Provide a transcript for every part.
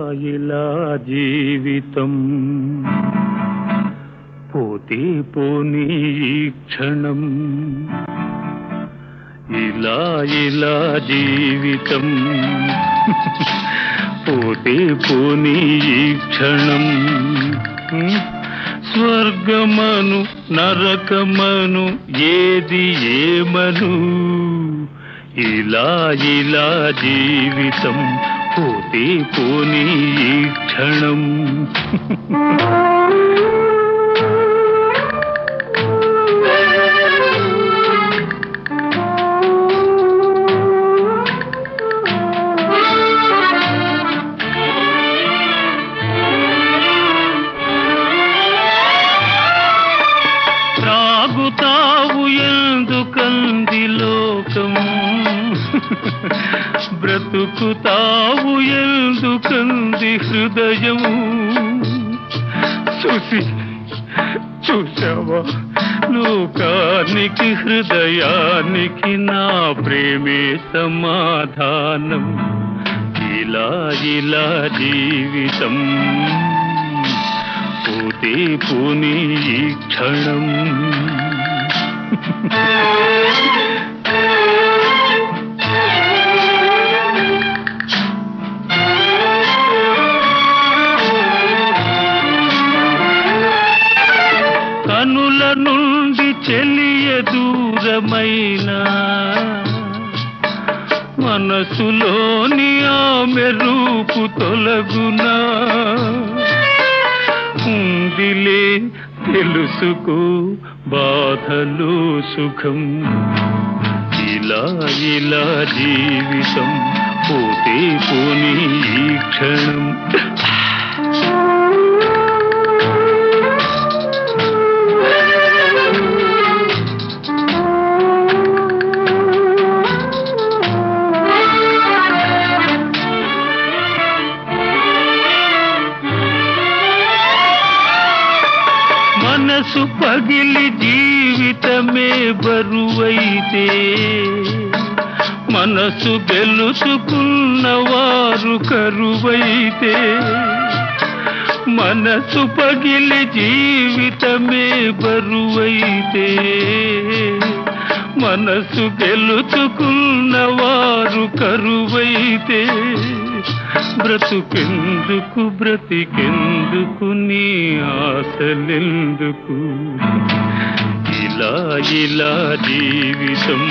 ఇలా జీవితం పోతే పోనీ ఈ క్షణం ఇలా ఇలా జీవితం పోతే పోనీ ఈ క్షణం స్వర్గమను నరకమను ఏది ఏమను ఇలా ఇలా జీవితం పోతే పోనీ ఈ క్షణం త్రాగుతావు ఎందుకంది లోకం బ్రతుకుతావు ఎందుకంది హృదయము చూసి చూసావా లోకానికి హృదయానికి నా ప్రేమే సమాధానం ఇలా ఇలా జీవితం పోతే పోనీ ఈ క్షణం కనుల నుండి చెలియ దూరమైన మనసులోని ఆమె రూపు తొలగునా ఉందిలే తెలుసుకో బాధలు సుఖం ఇలా ఇలా జీవితం పోతే పోనీ ఈ క్షణం మనసు పగిలి జీవితమే బరువైతే మనసు గెలుచుకున్న వారు కరువైతే మనసు పగిలి జీవితమే బరువైతే మనసు గెలుచుకున్న వారు కరువైతే బ్రతుకెందుకు బ్రతికెందుకు నీ ఆశలెందుకు ఇలా ఇలా జీవితం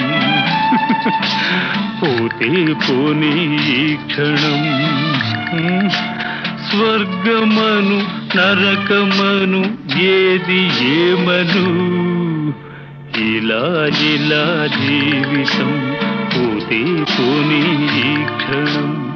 పోతే పోనీ ఈ క్షణం స్వర్గమను నరకమను ఏది ఏమను ఇలా ఇలా జీవితం పోతే పోనీ ఈ క్షణం